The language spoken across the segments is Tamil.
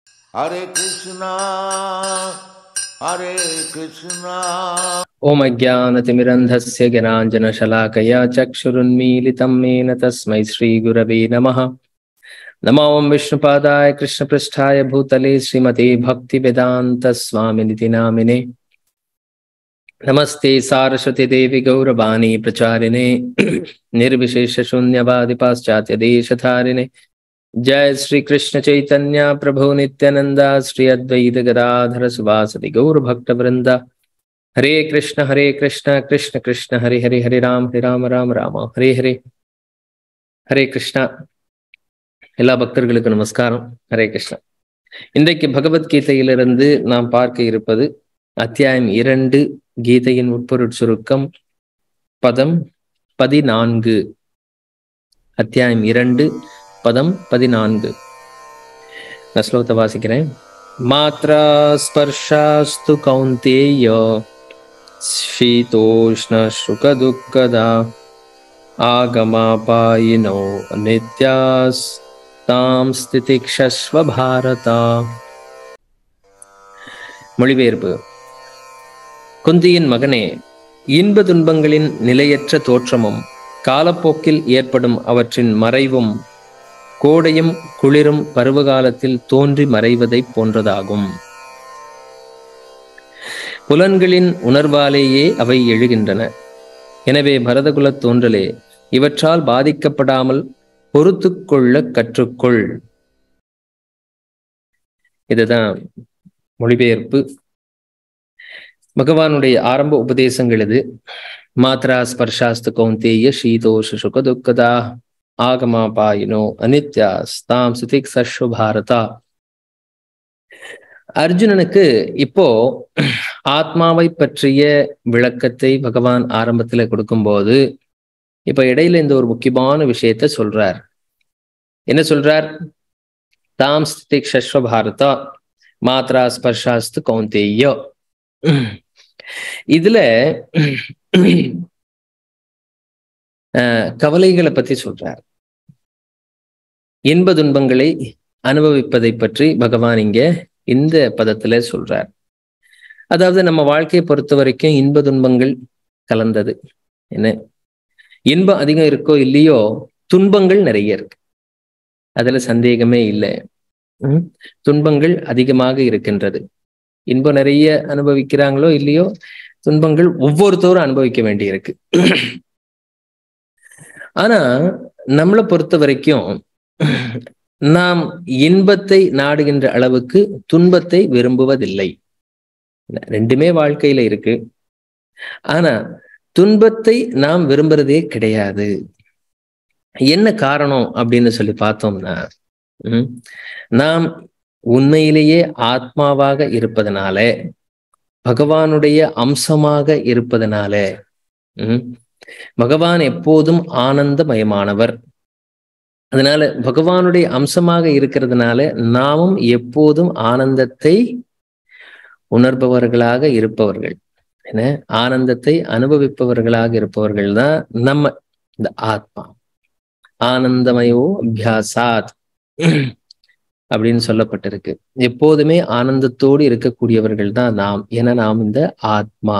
Hare Krishna, Hare Krishna. ॐ अज्ञानतिमिरन्धस्य ज्ञानाञ्जनशलाकया चक्षुरुन्मीलितं येन तस्मै श्रीगुरवे नमः नमो ॐ विष्णुपादाय कृष्णपृष्ठाय भूतले श्रीमते भक्तिवेदान्तस्वामिनिति नामिने नमस्ते सारस्वती देवी गौरवाणी प्रचारिणे निर्विशेषशून्यवादि पाश्चात्यदेशधारिणे जय श्री कृष्ण चैतन्य प्रभु नित्यानंदा श्री अद्वैत गदाधर सुवासदि गौर भक्त वृंदा हरे कृष्ण हरे कृष्ण कृष्ण कृष्ण हरे हरे हरे राम हरे राम ராம ராம ஹரே ஹரே ஹரே கிருஷ்ணா எல்லா பக்தர்களுக்கும் நமஸ்காரம் ஹரே கிருஷ்ணா இன்றைக்கு பகவத்கீதையிலிருந்து நாம் பார்க்க இருப்பது அத்தியாயம் இரண்டு கீதையின் உட்பொருட் சுருக்கம் பதம் பதினான்கு அத்தியாயம் இரண்டு பதம் பதினான்கு நான் ஸ்லோகத்தை வாசிக்கிறேன் மாத்ரா ஸ்பர்ஷாஸ்து கௌந்தேய शीतोष्ण सुखदुःखदा आगमापायिनो नित्यास्तां स्थितिक्षस्व பாரதா மொழிபெயர்ப்பு குந்தியின் மகனே இன்ப துன்பங்களின் நிலையற்ற தோற்றமும் காலப்போக்கில் ஏற்படும் அவற்றின் மறைவும் கோடையும் குளிரும் பருவகாலத்தில் தோன்றி மறைவதைப் போன்றதாகும் புலன்களின் உணர்வாலேயே அவை எழுகின்றன எனவே பரதகுலத் தோன்றலே இவற்றால் பாதிக்கப்படாமல் பொறுத்து கொள்ள கற்றுக்கொள் இதுதான் மொழிபெயர்ப்பு பகவானுடைய ஆரம்ப உபதேசங்கள் இது மாத்ரா ஸ்பர்ஷாஸ்து கௌந்தேய சீதோஷ சுக துக்கதா ஆகமா பாயினோ அனித்யா ஸ்தாம் சுதிக் சஸ்வ பாரதா அர்ஜுனனுக்கு இப்போ ஆத்மாவை பற்றிய விளக்கத்தை பகவான் ஆரம்பத்துல கொடுக்கும்போது இப்ப இடையில இந்த ஒரு முக்கியமான விஷயத்த சொல்றார் என்ன சொல்றார் தாம் ஸ்திதிக் சஸ்வ பாரதா மாத்ரா ஸ்பர்ஷாஸ்து கௌந்தேயோ இதுல கவலைகளை பத்தி சொல்றார் இன்ப துன்பங்களை அனுபவிப்பதை பற்றி பகவான் இங்க இந்த பதத்துல சொல்றார் அதாவது நம்ம வாழ்க்கையை பொறுத்த வரைக்கும் இன்ப துன்பங்கள் கலந்தது என்ன இன்பம் அதிகம் இருக்கோ இல்லையோ துன்பங்கள் நிறைய இருக்கு அதுல சந்தேகமே இல்லை உம் துன்பங்கள் அதிகமாக இருக்கின்றது இன்பம் நிறைய அனுபவிக்கிறாங்களோ இல்லையோ துன்பங்கள் ஒவ்வொருத்தரும் அனுபவிக்க வேண்டியிருக்கு ஆனா நம்மளை பொறுத்த வரைக்கும் நாம் இன்பத்தை நாடுகின்ற அளவுக்கு துன்பத்தை விரும்புவதில்லை ரெண்டுமே வாழ்க்கையில இருக்கு ஆனா துன்பத்தை நாம் விரும்புறதே கிடையாது என்ன காரணம் அப்படின்னு சொல்லி பார்த்தோம்னா நாம் உண்மையிலேயே ஆத்மாவாக இருப்பதனால பகவானுடைய அம்சமாக இருப்பதனால உம் பகவான் எப்போதும் ஆனந்தமயமானவர் அதனால பகவானுடைய அம்சமாக இருக்கிறதுனால நாமும் எப்போதும் ஆனந்தத்தை உணர்பவர்களாக இருப்பவர்கள் என்ன ஆனந்தத்தை அனுபவிப்பவர்களாக இருப்பவர்கள் தான் நம்ம இந்த ஆத்மா ஆனந்தமயோ அபியாசாத் அப்படின்னு சொல்லப்பட்டிருக்கு எப்போதுமே ஆனந்தத்தோடு இருக்கக்கூடியவர்கள் தான் நாம் என நாம் இந்த ஆத்மா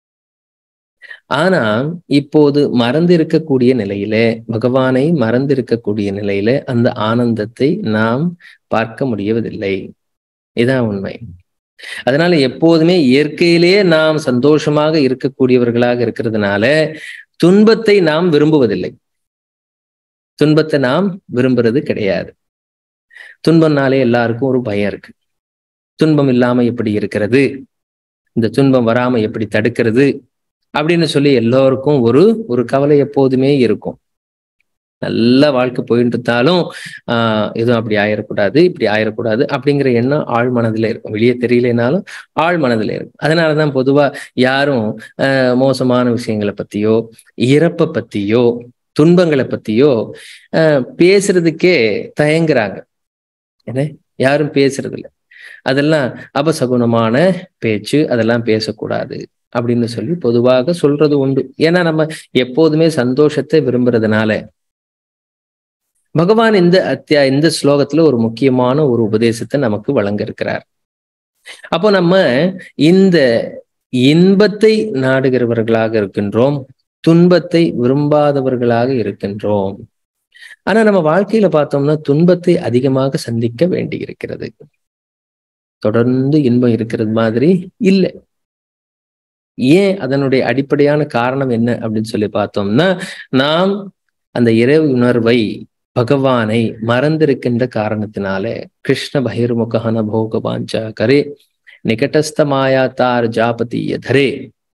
ஆனா இப்போது மறந்து இருக்கக்கூடிய நிலையில பகவானை மறந்து இருக்கக்கூடிய நிலையில அந்த ஆனந்தத்தை நாம் பார்க்க முடியவதில்லை இதான் உண்மை அதனால எப்போதுமே இயற்கையிலேயே நாம் சந்தோஷமாக இருக்கக்கூடியவர்களாக இருக்கிறதுனால துன்பத்தை நாம் விரும்புவதில்லை துன்பத்தை நாம் விரும்புறது கிடையாது துன்பம்னாலே எல்லாருக்கும் ஒரு பயம் இருக்கு துன்பம் இல்லாம எப்படி இருக்கிறது இந்த துன்பம் வராம எப்படி தடுக்கிறது அப்படின்னு சொல்லி எல்லோருக்கும் ஒரு ஒரு கவலை எப்போதுமே இருக்கும் நல்ல வாழ்க்கை போயிட்டு இருந்தாலும் ஆஹ் எதுவும் அப்படி ஆயிடக்கூடாது இப்படி ஆயிடக்கூடாது அப்படிங்கிற எண்ணம் ஆழ் மனதுல இருக்கும் வெளியே தெரியலனாலும் ஆழ் மனதுல இருக்கும் அதனாலதான் பொதுவா யாரும் ஆஹ் மோசமான விஷயங்களை பத்தியோ இறப்பை பத்தியோ துன்பங்களை பத்தியோ ஆஹ் பேசுறதுக்கே தயங்குறாங்க என்ன யாரும் பேசுறது இல்லை அதெல்லாம் அபசகுணமான பேச்சு அதெல்லாம் பேசக்கூடாது அப்படின்னு சொல்லி பொதுவாக சொல்றது உண்டு ஏன்னா நம்ம எப்போதுமே சந்தோஷத்தை விரும்புறதுனால பகவான் இந்த அத்தியா இந்த ஸ்லோகத்துல ஒரு முக்கியமான ஒரு உபதேசத்தை நமக்கு வழங்க இருக்கிறார் அப்போ நம்ம இந்த இன்பத்தை நாடுகிறவர்களாக இருக்கின்றோம் துன்பத்தை விரும்பாதவர்களாக இருக்கின்றோம் ஆனா நம்ம வாழ்க்கையில பார்த்தோம்னா துன்பத்தை அதிகமாக சந்திக்க வேண்டி இருக்கிறது தொடர்ந்து இன்பம் இருக்கிறது மாதிரி இல்லை ஏன் அதனுடைய அடிப்படையான காரணம் என்ன அப்படின்னு சொல்லி பார்த்தோம்னா நாம் அந்த இறை உணர்வை பகவானை மறந்திருக்கின்ற காரணத்தினால கிருஷ்ண பகிர்முகன போகவாஞ்சா கரே நிகட்டஸ்த மாயாத்தார் ஜாபதிய தரே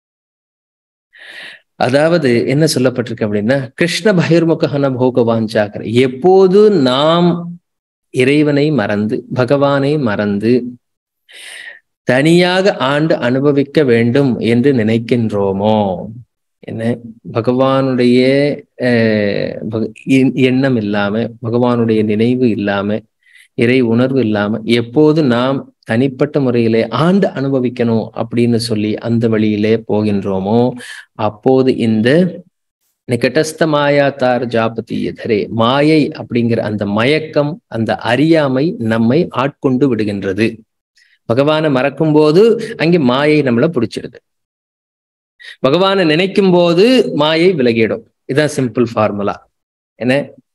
அதாவது என்ன சொல்லப்பட்டிருக்கு அப்படின்னா கிருஷ்ண பகிர்முகன போகவாஞ்சாக்கர் எப்போது நாம் இறைவனை மறந்து பகவானை மறந்து தனியாக ஆண்டு அனுபவிக்க வேண்டும் என்று நினைக்கின்றோமோ என்ன பகவானுடைய எண்ணம் இல்லாம பகவானுடைய நினைவு இல்லாம இறை உணர்வு இல்லாம எப்போது நாம் தனிப்பட்ட முறையிலே ஆண்டு அனுபவிக்கணும் அப்படின்னு சொல்லி அந்த வழியிலே போகின்றோமோ அப்போது இந்த நிகட்டஸ்த மாயா தார் ஜாபதி எதரே மாயை அப்படிங்கிற அந்த மயக்கம் அந்த அறியாமை நம்மை ஆட்கொண்டு விடுகின்றது பகவானை மறக்கும் போது அங்கே மாயை நம்மளை பிடிச்சிடுது பகவானை நினைக்கும் போது மாயை விலகிடும் இதான் சிம்பிள் ஃபார்முலா என்ன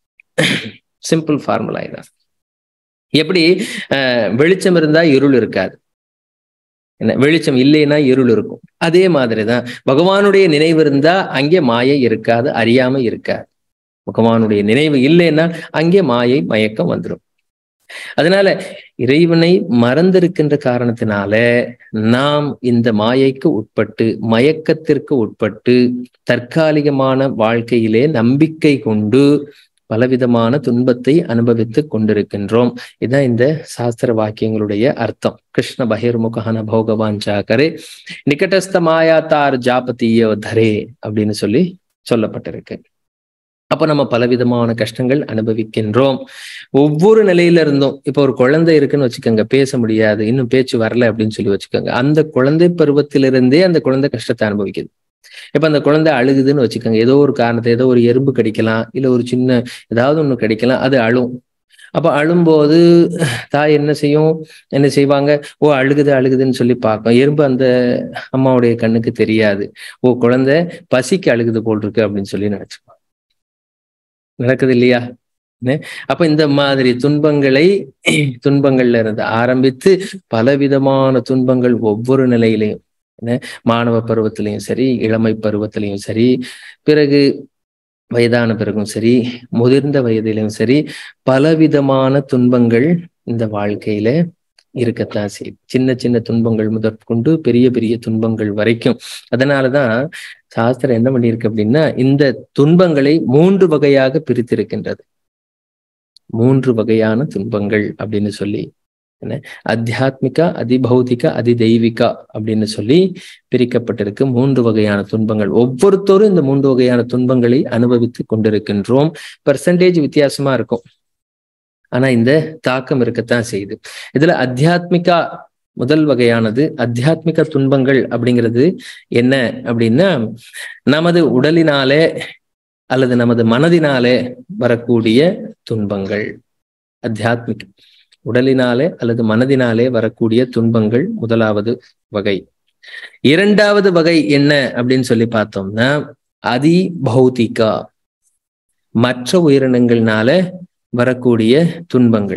சிம்பிள் ஃபார்முலா இதான் எப்படி வெளிச்சம் இருந்தா இருள் இருக்காது என்ன வெளிச்சம் இல்லைன்னா இருள் இருக்கும் அதே மாதிரிதான் பகவானுடைய நினைவு இருந்தா அங்கே மாயை இருக்காது அறியாம இருக்காது பகவானுடைய நினைவு இல்லைன்னா அங்கே மாயை மயக்கம் வந்துடும் அதனால இறைவனை மறந்திருக்கின்ற காரணத்தினால நாம் இந்த மாயைக்கு உட்பட்டு மயக்கத்திற்கு உட்பட்டு தற்காலிகமான வாழ்க்கையிலே நம்பிக்கை கொண்டு பலவிதமான துன்பத்தை அனுபவித்து கொண்டிருக்கின்றோம் இதான் இந்த சாஸ்திர வாக்கியங்களுடைய அர்த்தம் கிருஷ்ண பகிர்முகன பௌகவாஞ்சாக்கரே நிகட்டஸ்த மாயாத்தார் ஜாபதியோ தரே அப்படின்னு சொல்லி சொல்லப்பட்டிருக்கு அப்ப நம்ம பலவிதமான கஷ்டங்கள் அனுபவிக்கின்றோம் ஒவ்வொரு நிலையில இருந்தும் இப்ப ஒரு குழந்தை இருக்குன்னு வச்சுக்கோங்க பேச முடியாது இன்னும் பேச்சு வரல அப்படின்னு சொல்லி வச்சுக்கோங்க அந்த குழந்தை பருவத்திலிருந்தே அந்த குழந்தை கஷ்டத்தை அனுபவிக்குது இப்ப அந்த குழந்தை அழுகுதுன்னு வச்சுக்கோங்க ஏதோ ஒரு காரணத்தை ஏதோ ஒரு எறும்பு கடிக்கலாம் இல்ல ஒரு சின்ன ஏதாவது ஒண்ணு கடிக்கலாம் அது அழும் அப்ப அழும்போது தாய் என்ன செய்யும் என்ன செய்வாங்க ஓ அழுகுது அழுகுதுன்னு சொல்லி பார்க்கும் எறும்பு அந்த அம்மாவுடைய கண்ணுக்கு தெரியாது ஓ குழந்தை பசிக்கு அழுகுது போல் இருக்கு அப்படின்னு சொல்லி நினைச்சுப்பாங்க நடக்குது இல்லையா அப்ப இந்த மாதிரி துன்பங்களை துன்பங்கள்ல இருந்து ஆரம்பித்து பலவிதமான துன்பங்கள் ஒவ்வொரு நிலையிலையும் என்ன மாணவ பருவத்திலையும் சரி இளமை பருவத்திலையும் சரி பிறகு வயதான பிறகும் சரி முதிர்ந்த வயதிலும் சரி பலவிதமான துன்பங்கள் இந்த வாழ்க்கையில இருக்கத்தான் செய்யுது சின்ன சின்ன துன்பங்கள் முதற்கொண்டு பெரிய பெரிய துன்பங்கள் வரைக்கும் அதனாலதான் சாஸ்திரம் என்ன பண்ணியிருக்கு அப்படின்னா இந்த துன்பங்களை மூன்று வகையாக பிரித்திருக்கின்றது மூன்று வகையான துன்பங்கள் அப்படின்னு சொல்லி என்ன அத்தியாத்மிகா அதிபௌதிக அதிதெய்வீகா அப்படின்னு சொல்லி பிரிக்கப்பட்டிருக்கு மூன்று வகையான துன்பங்கள் ஒவ்வொருத்தரும் இந்த மூன்று வகையான துன்பங்களை அனுபவித்து கொண்டிருக்கின்றோம் பெர்சன்டேஜ் வித்தியாசமா இருக்கும் ஆனா இந்த தாக்கம் இருக்கத்தான் செய்யுது இதுல அத்தியாத்மிகா முதல் வகையானது அத்தியாத்மிக துன்பங்கள் அப்படிங்கிறது என்ன அப்படின்னா நமது உடலினாலே அல்லது நமது மனதினாலே வரக்கூடிய துன்பங்கள் அத்தியாத்மிக உடலினாலே அல்லது மனதினாலே வரக்கூடிய துன்பங்கள் முதலாவது வகை இரண்டாவது வகை என்ன அப்படின்னு சொல்லி பார்த்தோம்னா அதி பௌத்திகா மற்ற உயிரினங்கள்னால வரக்கூடிய துன்பங்கள்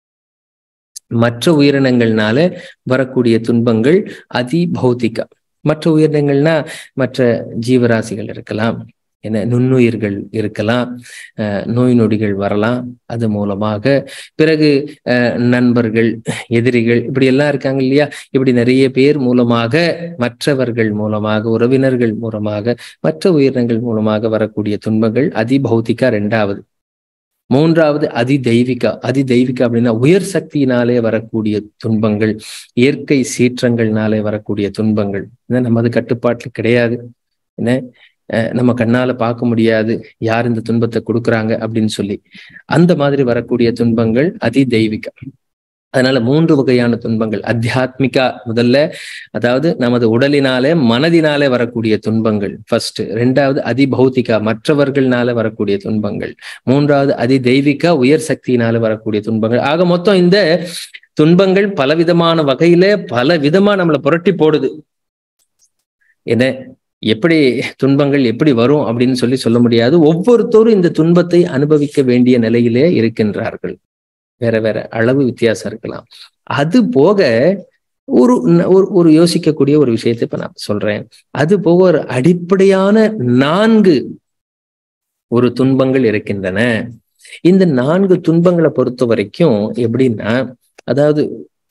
மற்ற உயிரினங்கள்னால வரக்கூடிய துன்பங்கள் அதி பௌத்திகா மற்ற உயிரினங்கள்னா மற்ற ஜீவராசிகள் இருக்கலாம் என்ன நுண்ணுயிர்கள் இருக்கலாம் நோய் நொடிகள் வரலாம் அது மூலமாக பிறகு நண்பர்கள் எதிரிகள் இப்படி எல்லாம் இருக்காங்க இல்லையா இப்படி நிறைய பேர் மூலமாக மற்றவர்கள் மூலமாக உறவினர்கள் மூலமாக மற்ற உயிரினங்கள் மூலமாக வரக்கூடிய துன்பங்கள் அதி பௌத்திகா ரெண்டாவது மூன்றாவது அதி தெய்வீகா அதி தெய்வீகா அப்படின்னா உயர் சக்தியினாலே வரக்கூடிய துன்பங்கள் இயற்கை சீற்றங்கள்னாலே வரக்கூடிய துன்பங்கள் நமது கட்டுப்பாட்டுல கிடையாது என்ன நம்ம கண்ணால பார்க்க முடியாது யார் இந்த துன்பத்தை கொடுக்குறாங்க அப்படின்னு சொல்லி அந்த மாதிரி வரக்கூடிய துன்பங்கள் அதி தெய்வீகம் அதனால மூன்று வகையான துன்பங்கள் அத்தியாத்மிகா முதல்ல அதாவது நமது உடலினாலே மனதினாலே வரக்கூடிய துன்பங்கள் ஃபர்ஸ்ட் ரெண்டாவது அதிபௌத்திகா மற்றவர்கள்னால வரக்கூடிய துன்பங்கள் மூன்றாவது அதி தெய்வீகா உயர் சக்தியினால வரக்கூடிய துன்பங்கள் ஆக மொத்தம் இந்த துன்பங்கள் பலவிதமான வகையில பல விதமா நம்மளை புரட்டி போடுது என்ன எப்படி துன்பங்கள் எப்படி வரும் அப்படின்னு சொல்லி சொல்ல முடியாது ஒவ்வொருத்தரும் இந்த துன்பத்தை அனுபவிக்க வேண்டிய நிலையிலே இருக்கின்றார்கள் வேற வேற அளவு வித்தியாசம் இருக்கலாம் அது போக ஒரு ஒரு ஒரு யோசிக்கக்கூடிய ஒரு விஷயத்தை இப்ப நான் சொல்றேன் அது போக ஒரு அடிப்படையான நான்கு ஒரு துன்பங்கள் இருக்கின்றன இந்த நான்கு துன்பங்களை பொறுத்த வரைக்கும் எப்படின்னா அதாவது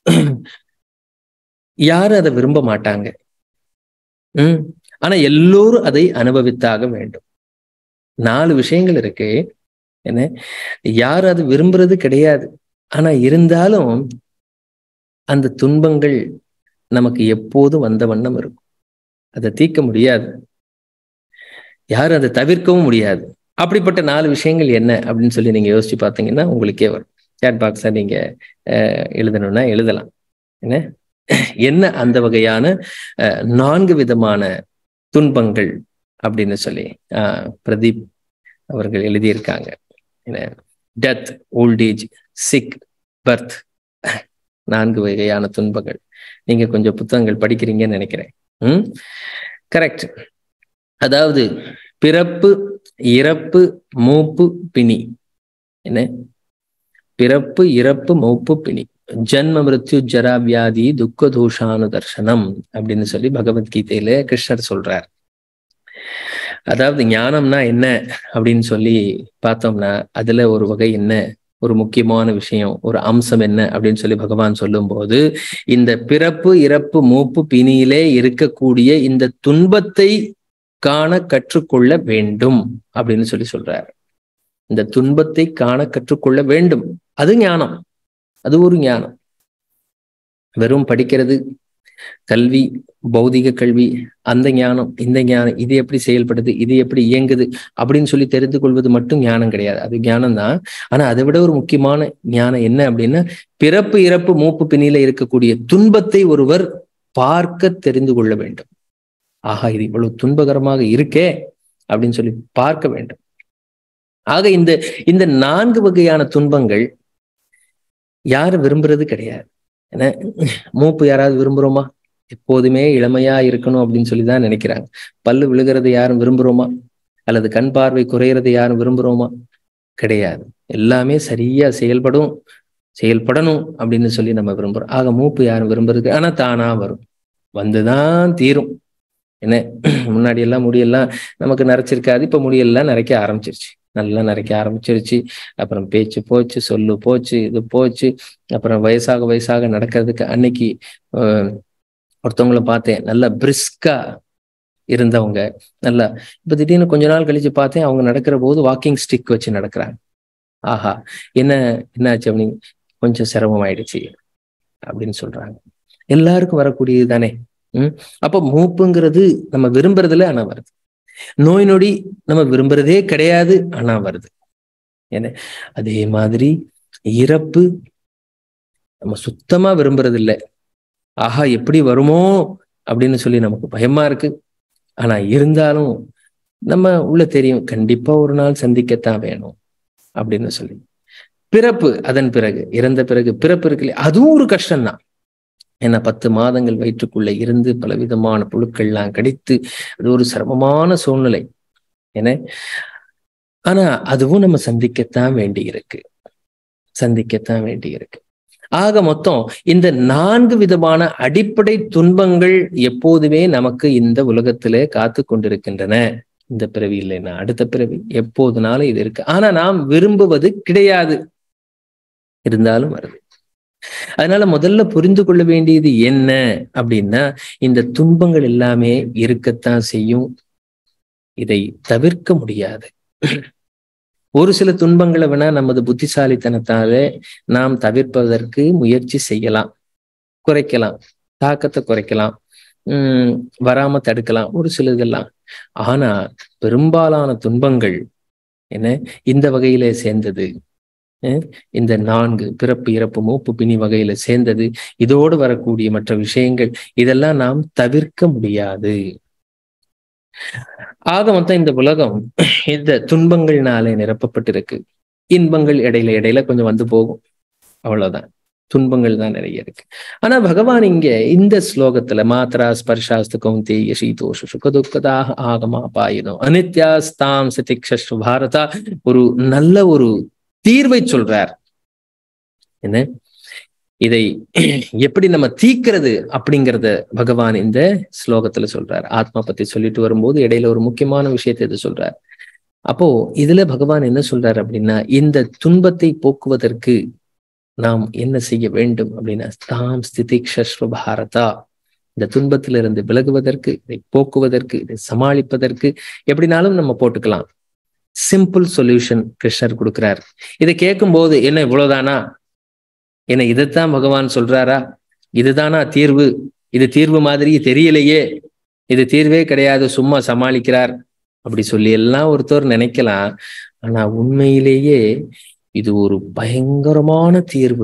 யாரும் அதை விரும்ப மாட்டாங்க உம் ஆனா எல்லோரும் அதை அனுபவித்தாக வேண்டும் நாலு விஷயங்கள் இருக்கு என்ன யாரும் அது விரும்புறது கிடையாது ஆனா இருந்தாலும் அந்த துன்பங்கள் நமக்கு எப்போதும் வந்த வண்ணம் இருக்கும் அதை தீர்க்க முடியாது யாரும் அதை தவிர்க்கவும் முடியாது அப்படிப்பட்ட நாலு விஷயங்கள் என்ன அப்படின்னு சொல்லி நீங்க யோசிச்சு பார்த்தீங்கன்னா உங்களுக்கே வரும் சேட் பாக்ஸை நீங்க எழுதணும்னா எழுதலாம் என்ன என்ன அந்த வகையான நான்கு விதமான துன்பங்கள் அப்படின்னு சொல்லி ஆஹ் பிரதீப் அவர்கள் எழுதியிருக்காங்க என்ன டெத் ஓல்டேஜ் சிக் பர்த் நான்கு வகையான துன்பங்கள் நீங்க கொஞ்சம் புத்தகங்கள் படிக்கிறீங்கன்னு நினைக்கிறேன் ம் கரெக்ட் அதாவது பிறப்பு இறப்பு மூப்பு பிணி என்ன பிறப்பு இறப்பு மூப்பு பிணி ஜன்ம மிருத்யு ஜரா வியாதி துக்க தூஷானு தர்சனம் அப்படின்னு சொல்லி பகவத்கீதையில கிருஷ்ணர் சொல்றார் அதாவது ஞானம்னா என்ன அப்படின்னு சொல்லி பார்த்தோம்னா அதுல ஒரு வகை என்ன ஒரு முக்கியமான விஷயம் ஒரு அம்சம் என்ன அப்படின்னு சொல்லி பகவான் சொல்லும் போது இந்த பிறப்பு இறப்பு மூப்பு பிணியிலே இருக்கக்கூடிய இந்த துன்பத்தை காண கற்றுக்கொள்ள வேண்டும் அப்படின்னு சொல்லி சொல்றார் இந்த துன்பத்தை காண கற்றுக்கொள்ள வேண்டும் அது ஞானம் அது ஒரு ஞானம் வெறும் படிக்கிறது கல்வி பௌதிக கல்வி அந்த ஞானம் இந்த ஞானம் இது எப்படி செயல்படுது இது எப்படி இயங்குது அப்படின்னு சொல்லி தெரிந்து கொள்வது மட்டும் ஞானம் கிடையாது அது ஞானம் தான் ஆனா அதை விட ஒரு முக்கியமான ஞானம் என்ன அப்படின்னா பிறப்பு இறப்பு மூப்பு பிணியில இருக்கக்கூடிய துன்பத்தை ஒருவர் பார்க்க தெரிந்து கொள்ள வேண்டும் ஆகா இது இவ்வளவு துன்பகரமாக இருக்கே அப்படின்னு சொல்லி பார்க்க வேண்டும் ஆக இந்த இந்த நான்கு வகையான துன்பங்கள் யாரும் விரும்புறது கிடையாது ஏன்னா மூப்பு யாராவது விரும்புறோமா எப்போதுமே இளமையா இருக்கணும் அப்படின்னு சொல்லி தான் நினைக்கிறாங்க பல்லு விழுகிறது யாரும் விரும்புறோமா அல்லது கண் பார்வை குறையிறது யாரும் விரும்புறோமா கிடையாது எல்லாமே சரியா செயல்படும் செயல்படணும் அப்படின்னு சொல்லி நம்ம விரும்புறோம் ஆக மூப்பு யாரும் விரும்புறது ஆனா தானா வரும் வந்துதான் தீரும் என்ன முன்னாடி எல்லாம் முடியெல்லாம் நமக்கு நரைச்சிருக்காது இப்ப முடியெல்லாம் நிறைக்க ஆரம்பிச்சிருச்சு நல்லா நிறைக்க ஆரம்பிச்சிருச்சு அப்புறம் பேச்சு போச்சு சொல்லு போச்சு இது போச்சு அப்புறம் வயசாக வயசாக நடக்கிறதுக்கு அன்னைக்கு ஒருத்தவங்களை பார்த்தேன் நல்லா பிரிஸ்கா இருந்தவங்க நல்லா இப்ப திடீர்னு கொஞ்ச நாள் கழிச்சு பார்த்தேன் அவங்க நடக்கிற போது வாக்கிங் ஸ்டிக் வச்சு நடக்கிறாங்க ஆஹா என்ன என்னாச்சு அப்படின்னு கொஞ்சம் சிரமம் ஆயிடுச்சு அப்படின்னு சொல்றாங்க எல்லாருக்கும் வரக்கூடியது தானே உம் அப்ப மூப்புங்கிறது நம்ம விரும்புறதுல ஆனா வருது நோய் நொடி நம்ம விரும்புறதே கிடையாது ஆனா வருது என்ன அதே மாதிரி இறப்பு நம்ம சுத்தமா விரும்புறது இல்லை ஆஹா எப்படி வருமோ அப்படின்னு சொல்லி நமக்கு பயமா இருக்கு ஆனா இருந்தாலும் நம்ம உள்ள தெரியும் கண்டிப்பா ஒரு நாள் சந்திக்கத்தான் வேணும் அப்படின்னு சொல்லி பிறப்பு அதன் பிறகு இறந்த பிறகு பிறப்பு இருக்கு அதுவும் ஒரு கஷ்டம்தான் ஏன்னா பத்து மாதங்கள் வயிற்றுக்குள்ள இருந்து பலவிதமான புழுக்கள்லாம் கடித்து அது ஒரு சிரமமான சூழ்நிலை என்ன ஆனா அதுவும் நம்ம சந்திக்கத்தான் வேண்டி இருக்கு சந்திக்கத்தான் வேண்டி இருக்கு ஆக மொத்தம் இந்த நான்கு விதமான அடிப்படை துன்பங்கள் எப்போதுமே நமக்கு இந்த உலகத்திலே காத்து கொண்டிருக்கின்றன இந்த பிறவி இல்லைன்னா அடுத்த பிறவி எப்போதுனாலும் இது இருக்கு ஆனா நாம் விரும்புவது கிடையாது இருந்தாலும் வருது அதனால முதல்ல புரிந்து கொள்ள வேண்டியது என்ன அப்படின்னா இந்த துன்பங்கள் எல்லாமே இருக்கத்தான் செய்யும் இதை தவிர்க்க முடியாது ஒரு சில துன்பங்களை வேணா நமது புத்திசாலித்தனத்தாலே நாம் தவிர்ப்பதற்கு முயற்சி செய்யலாம் குறைக்கலாம் தாக்கத்தை குறைக்கலாம் உம் வராம தடுக்கலாம் ஒரு சில இதெல்லாம் ஆனா பெரும்பாலான துன்பங்கள் என்ன இந்த வகையிலே சேர்ந்தது இந்த நான்கு பிறப்பு இறப்பு மூப்பு பிணி வகையில சேர்ந்தது இதோடு வரக்கூடிய மற்ற விஷயங்கள் இதெல்லாம் நாம் தவிர்க்க முடியாது ஆக மொத்தம் இந்த உலகம் இந்த துன்பங்கள்னாலே நிரப்பப்பட்டிருக்கு இன்பங்கள் இடையில இடையில கொஞ்சம் வந்து போகும் அவ்வளவுதான் துன்பங்கள் தான் நிறைய இருக்கு ஆனா பகவான் இங்க இந்த ஸ்லோகத்துல மாத்ரா ஸ்பர்ஷாஸ்து கௌந்தேய சீதோஷ சுக துக்கதாக ஆகமா பாயினோ அனித்யாஸ்தாம் சதிக்ஷு பாரதா ஒரு நல்ல ஒரு தீர்வை சொல்றார் என்ன இதை எப்படி நம்ம தீக்கிறது அப்படிங்கிறத பகவான் இந்த ஸ்லோகத்துல சொல்றார் ஆத்மா பத்தி சொல்லிட்டு வரும்போது இடையில ஒரு முக்கியமான விஷயத்தை இது சொல்றார் அப்போ இதுல பகவான் என்ன சொல்றாரு அப்படின்னா இந்த துன்பத்தை போக்குவதற்கு நாம் என்ன செய்ய வேண்டும் அப்படின்னா தாம் ஸ்திதிக்ஷஸ்வ பாரதா இந்த துன்பத்திலிருந்து விலகுவதற்கு இதை போக்குவதற்கு இதை சமாளிப்பதற்கு எப்படினாலும் நம்ம போட்டுக்கலாம் சிம்பிள் சொல்யூஷன் கிருஷ்ணர் கொடுக்கிறார் இதை கேட்கும் போது என்ன இவ்வளவுதானா என்ன இதைத்தான் பகவான் சொல்றாரா இதுதானா தீர்வு இது தீர்வு மாதிரி தெரியலையே இது தீர்வே கிடையாது சும்மா சமாளிக்கிறார் அப்படி சொல்லி எல்லாம் ஒருத்தர் நினைக்கலாம் ஆனா உண்மையிலேயே இது ஒரு பயங்கரமான தீர்வு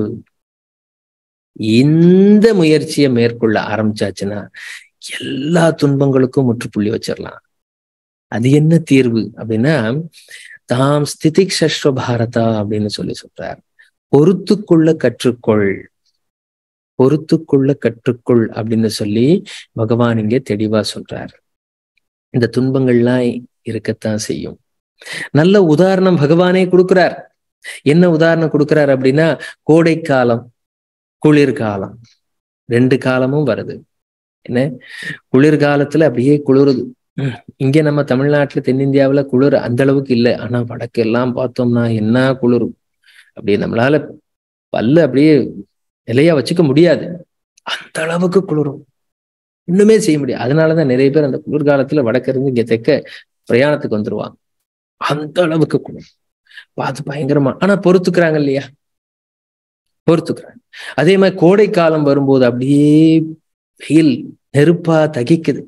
இந்த முயற்சியை மேற்கொள்ள ஆரம்பிச்சாச்சுன்னா எல்லா துன்பங்களுக்கும் முற்றுப்புள்ளி வச்சிடலாம் அது என்ன தீர்வு அப்படின்னா தாம் ஸ்திதிக் சஸ்வ பாரதா அப்படின்னு சொல்லி சொல்றார் பொறுத்துக்கொள்ள கற்றுக்கொள் பொறுத்துக்கொள்ள கற்றுக்கொள் அப்படின்னு சொல்லி பகவான் இங்கே தெளிவா சொல்றார் இந்த துன்பங்கள்லாம் இருக்கத்தான் செய்யும் நல்ல உதாரணம் பகவானே கொடுக்கிறார் என்ன உதாரணம் கொடுக்கிறார் அப்படின்னா கோடைக்காலம் குளிர்காலம் ரெண்டு காலமும் வருது என்ன குளிர்காலத்துல அப்படியே குளிருது இங்க நம்ம தமிழ்நாட்டுல தென்னிந்தியாவுல குளிர் அந்த அளவுக்கு இல்லை ஆனா வடக்கு எல்லாம் பார்த்தோம்னா என்ன குளிரும் அப்படியே நம்மளால பல்ல அப்படியே நிலையா வச்சுக்க முடியாது அந்த அளவுக்கு குளிரும் இன்னுமே செய்ய முடியாது அதனாலதான் நிறைய பேர் அந்த குளிர்காலத்துல வடக்க இருந்து இங்க தெற்க பிரயாணத்துக்கு வந்துருவாங்க அந்த அளவுக்கு குளிர் பார்த்து பயங்கரமா ஆனா பொறுத்துக்கிறாங்க இல்லையா பொறுத்துக்கிறாங்க அதே மாதிரி கோடை காலம் வரும்போது அப்படியே வெயில் நெருப்பா தகிக்குது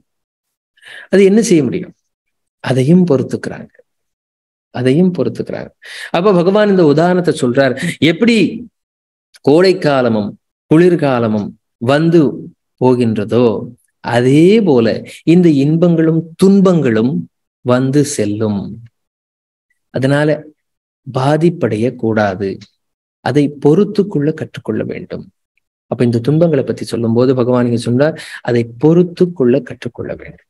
அது என்ன செய்ய முடியும் அதையும் பொறுத்துக்கிறாங்க அதையும் பொறுத்துக்கிறாங்க அப்ப பகவான் இந்த உதாரணத்தை சொல்றார் எப்படி கோடை காலமும் குளிர்காலமும் வந்து போகின்றதோ அதே போல இந்த இன்பங்களும் துன்பங்களும் வந்து செல்லும் அதனால பாதிப்படைய கூடாது அதை பொறுத்துக்குள்ள கற்றுக்கொள்ள வேண்டும் அப்ப இந்த துன்பங்களை பத்தி சொல்லும் போது பகவான் இங்க சொன்னார் அதை பொறுத்து கொள்ள கற்றுக்கொள்ள வேண்டும்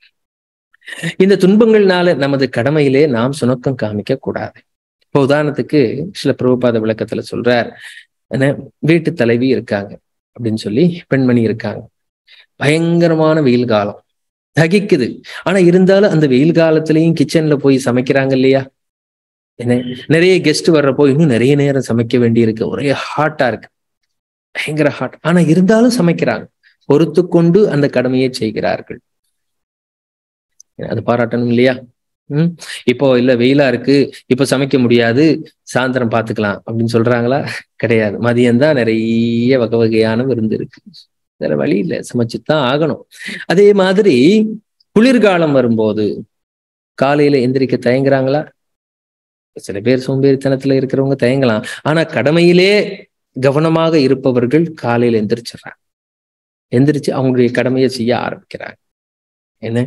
இந்த துன்பங்கள்னால நமது கடமையிலே நாம் சுணக்கம் காமிக்க கூடாது இப்போ உதாரணத்துக்கு சில பிரபுபாத விளக்கத்துல சொல்றார் என்ன வீட்டு தலைவி இருக்காங்க அப்படின்னு சொல்லி பெண்மணி இருக்காங்க பயங்கரமான வெயில் காலம் தகிக்குது ஆனா இருந்தாலும் அந்த வெயில் காலத்திலையும் கிச்சன்ல போய் சமைக்கிறாங்க இல்லையா என்ன நிறைய கெஸ்ட் வர்றப்போ இன்னும் நிறைய நேரம் சமைக்க வேண்டி இருக்கு ஒரே ஹாட்டா இருக்கு பயங்கர ஹாட் ஆனா இருந்தாலும் சமைக்கிறாங்க பொறுத்து கொண்டு அந்த கடமையை செய்கிறார்கள் அது பாராட்டணும் இல்லையா உம் இப்போ இல்ல வெயிலா இருக்கு இப்ப சமைக்க முடியாது சாயந்தரம் பாத்துக்கலாம் அப்படின்னு சொல்றாங்களா கிடையாது மதியம்தான் நிறைய வகை வகையான விருந்து இருக்கு வேற வழி இல்லை சமைச்சுதான் ஆகணும் அதே மாதிரி குளிர்காலம் வரும்போது காலையில எந்திரிக்க தயங்குறாங்களா சில பேர் சோம்பேறித்தனத்துல இருக்கிறவங்க தயங்கலாம் ஆனா கடமையிலே கவனமாக இருப்பவர்கள் காலையில எந்திரிச்சிடறாங்க எந்திரிச்சு அவங்களுடைய கடமையை செய்ய ஆரம்பிக்கிறாங்க என்ன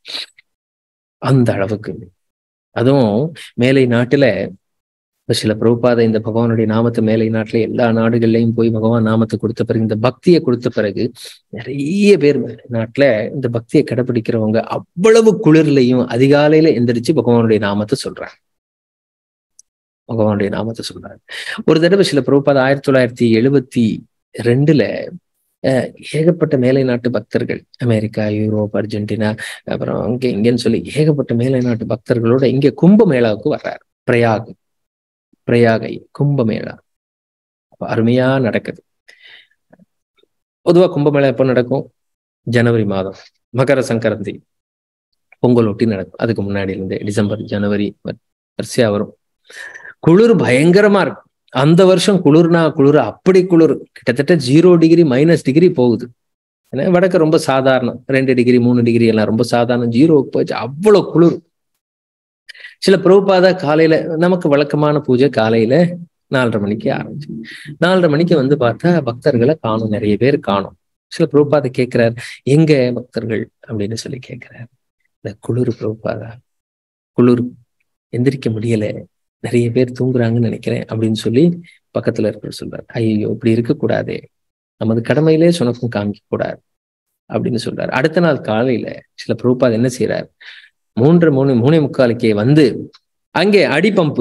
அந்த அளவுக்கு அதுவும் மேலை நாட்டுல சில பிரபுபாத இந்த பகவானுடைய நாமத்தை மேலை நாட்டுல எல்லா நாடுகள்லையும் போய் பகவான் நாமத்தை கொடுத்த பிறகு இந்த பக்தியை கொடுத்த பிறகு நிறைய பேர் மேலை நாட்டுல இந்த பக்தியை கடைபிடிக்கிறவங்க அவ்வளவு குளிர்லையும் அதிகாலையில எந்திரிச்சு பகவானுடைய நாமத்தை சொல்றாங்க பகவானுடைய நாமத்தை சொல்றாரு ஒரு தடவை சில பிரபுபாத ஆயிரத்தி தொள்ளாயிரத்தி எழுபத்தி ரெண்டுல ஏகப்பட்ட மேலை நாட்டு பக்தர்கள் அமெரிக்கா யூரோப் அர்ஜென்டினா அப்புறம் அங்கே இங்கேன்னு சொல்லி ஏகப்பட்ட மேலை நாட்டு பக்தர்களோட இங்க கும்பமேளாவுக்கு வர்றாரு பிரயாக் பிரயாகை கும்பமேளா அருமையா நடக்குது பொதுவா கும்பமேளா எப்போ நடக்கும் ஜனவரி மாதம் மகர சங்கரந்தி பொங்கல் ஒட்டி நடக்கும் அதுக்கு முன்னாடி இருந்து டிசம்பர் ஜனவரி வரிசையா வரும் குளிர் பயங்கரமா இருக்கும் அந்த வருஷம் குளிர்னா குளிர் அப்படி குளிர் கிட்டத்தட்ட ஜீரோ டிகிரி மைனஸ் டிகிரி போகுது ஏன்னா வடக்கு ரொம்ப சாதாரணம் ரெண்டு டிகிரி மூணு டிகிரி எல்லாம் ரொம்ப சாதாரணம் ஜீரோவுக்கு போச்சு அவ்வளவு குளிர் சில பிரபுபாதா காலையில நமக்கு வழக்கமான பூஜை காலையில நாலரை மணிக்கு ஆரம்பிச்சு நாலரை மணிக்கு வந்து பார்த்தா பக்தர்களை காணும் நிறைய பேர் காணும் சில பிரபுபாதை கேட்கிறார் எங்க பக்தர்கள் அப்படின்னு சொல்லி கேட்கிறார் இந்த குளிர் பிரபுபாதா குளிர் எந்திரிக்க முடியல நிறைய பேர் தூங்குறாங்கன்னு நினைக்கிறேன் அப்படின்னு சொல்லி பக்கத்துல இருக்கிற சொல்றாரு ஐயோ இப்படி இருக்கக்கூடாதே நமது கடமையிலே சுனக்கும் காமிக்க கூடாது அப்படின்னு சொல்றாரு அடுத்த நாள் காலையில சில பிரபுபாத் என்ன செய்யறாரு மூன்று மூணு மூணே முக்காலுக்கே வந்து அங்கே அடிப்பம்பு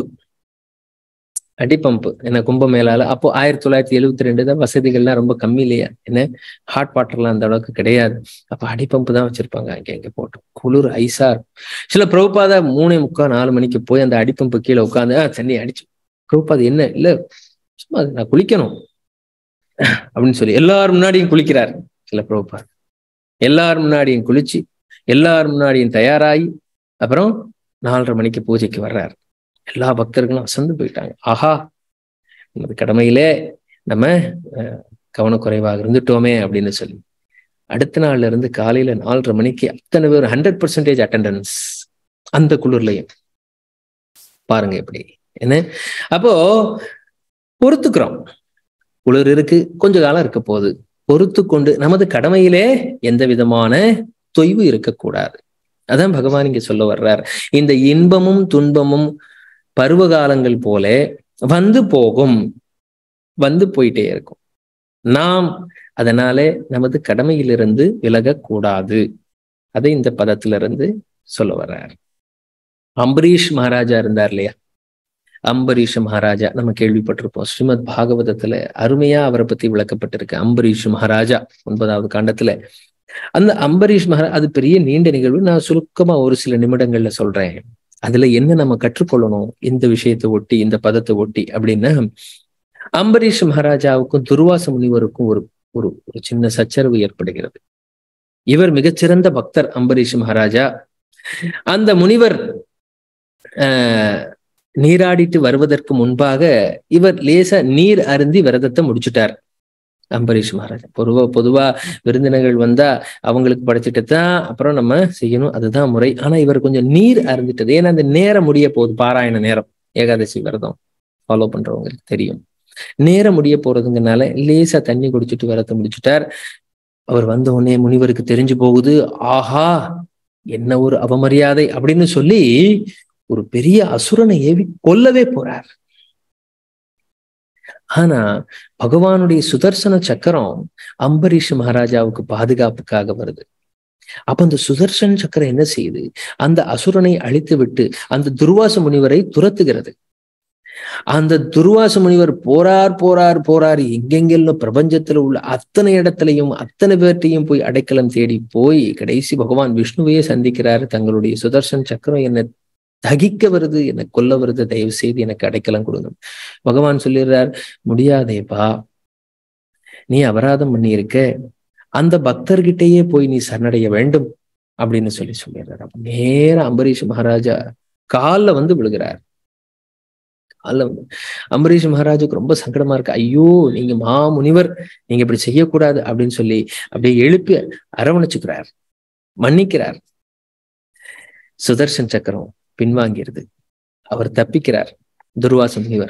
அடிப்பம்பு என்ன கும்பமேளால அப்போ ஆயிரத்தி தொள்ளாயிரத்தி எழுவத்தி ரெண்டு தான் வசதிகள்லாம் ரொம்ப கம்மி இல்லையா என்ன ஹாட் வாட்டர்லாம் அந்த அளவுக்கு கிடையாது அப்ப அடிப்பம்பு தான் வச்சிருப்பாங்க அங்க இங்க போட்டோம் குளிர் ஐஸா இருக்கும் சில பிரபுபாத மூணே முக்கால் நாலு மணிக்கு போய் அந்த அடிப்பம்பு கீழே உட்காந்து தண்ணி அடிச்சு பிரபுபாத என்ன இல்ல சும்மா நான் குளிக்கணும் அப்படின்னு சொல்லி எல்லாரும் முன்னாடியும் குளிக்கிறார் சில பிரபுபாத் எல்லார் முன்னாடியும் குளிச்சு எல்லார் முன்னாடியும் தயாராகி அப்புறம் நாலரை மணிக்கு பூஜைக்கு வர்றார் எல்லா பக்தர்களும் அசந்து போயிட்டாங்க ஆஹா நமது கடமையிலே நம்ம கவனக்குறைவாக இருந்துட்டோமே அப்படின்னு சொல்லி அடுத்த நாள்ல இருந்து காலையில நாலரை மணிக்கு அத்தனை பேர் ஹண்ட்ரட் பர்சன்டேஜ் அட்டண்டன்ஸ் அந்த குளிர்லையும் பாருங்க எப்படி என்ன அப்போ பொறுத்துக்கிறோம் குளிர் இருக்கு கொஞ்ச காலம் இருக்க போகுது பொறுத்து கொண்டு நமது கடமையிலே எந்த விதமான தொய்வு இருக்கக்கூடாது அதான் பகவான் இங்க சொல்ல வர்றார் இந்த இன்பமும் துன்பமும் பருவ காலங்கள் போல வந்து போகும் வந்து போயிட்டே இருக்கும் நாம் அதனால நமது கடமையிலிருந்து விலகக்கூடாது அதை இந்த பதத்திலிருந்து சொல்ல வர்றார் அம்பரீஷ் மகாராஜா இருந்தார் இல்லையா அம்பரீஷ் மகாராஜா நம்ம கேள்விப்பட்டிருப்போம் ஸ்ரீமத் பாகவதத்துல அருமையா அவரை பத்தி விளக்கப்பட்டிருக்கு அம்பரீஷ் மகாராஜா ஒன்பதாவது காண்டத்துல அந்த அம்பரீஷ் மகா அது பெரிய நீண்ட நிகழ்வு நான் சுருக்கமா ஒரு சில நிமிடங்கள்ல சொல்றேன் அதுல என்ன நம்ம கற்றுக்கொள்ளணும் இந்த விஷயத்தை ஒட்டி இந்த பதத்தை ஒட்டி அப்படின்னா அம்பரீஷ் மகாராஜாவுக்கும் துர்வாச முனிவருக்கும் ஒரு ஒரு ஒரு சின்ன சச்சரவு ஏற்படுகிறது இவர் மிகச்சிறந்த பக்தர் அம்பரீஷ் மகாராஜா அந்த முனிவர் ஆஹ் நீராடிட்டு வருவதற்கு முன்பாக இவர் லேசா நீர் அருந்தி விரதத்தை முடிச்சுட்டார் அம்பரீஷ் மகாராஜா பொதுவா பொதுவா விருந்தினர்கள் வந்தா அவங்களுக்கு படைச்சிட்டு தான் அப்புறம் நம்ம செய்யணும் அதுதான் முறை ஆனா இவர் கொஞ்சம் நீர் அருந்திட்டது ஏன்னா அந்த நேரம் முடிய போகுது பாராயண நேரம் ஏகாதசி விரதம் ஃபாலோ பண்றவங்களுக்கு தெரியும் நேரம் முடிய போறதுங்கனால லேசா தண்ணி குடிச்சிட்டு விரதத்தை முடிச்சுட்டார் அவர் வந்த உடனே முனிவருக்கு தெரிஞ்சு போகுது ஆஹா என்ன ஒரு அவமரியாதை அப்படின்னு சொல்லி ஒரு பெரிய அசுரனை ஏவி கொல்லவே போறார் ஆனா பகவானுடைய சுதர்சன சக்கரம் அம்பரீஷ் மகாராஜாவுக்கு பாதுகாப்புக்காக வருது அப்ப அந்த சுதர்சன சக்கரம் என்ன செய்யுது அந்த அசுரனை அழித்து விட்டு அந்த துர்வாச முனிவரை துரத்துகிறது அந்த துர்வாச முனிவர் போரார் போரார் போரார் எங்கெங்கெல்லாம் பிரபஞ்சத்துல உள்ள அத்தனை இடத்துலையும் அத்தனை பேர்ட்டையும் போய் அடைக்கலம் தேடி போய் கடைசி பகவான் விஷ்ணுவையே சந்திக்கிறார் தங்களுடைய சுதர்சன் சக்கரம் என்ன தகிக்க வருது என்னை கொல்ல வருது தயவு செய்து எனக்கு அடைக்கலம் கொடுங்க பகவான் சொல்லிடுறார் முடியாதேப்பா நீ அபராதம் பண்ணியிருக்க அந்த பக்தர்கிட்டயே போய் நீ சரணடைய வேண்டும் அப்படின்னு சொல்லி சொல்லிடுறார் அப்ப நேர அம்பரீஷ் மகாராஜா காலில் வந்து விழுகிறார் காலில் வந்து அம்பரீஷ் மகாராஜுக்கு ரொம்ப சங்கடமா இருக்கு ஐயோ நீங்க மா முனிவர் நீங்க இப்படி செய்யக்கூடாது அப்படின்னு சொல்லி அப்படியே எழுப்பி அரவணைச்சுக்கிறார் மன்னிக்கிறார் சுதர்சன் சக்கரம் பின்வாங்கிறது அவர் தப்பிக்கிறார் துர்வாச முனிவர்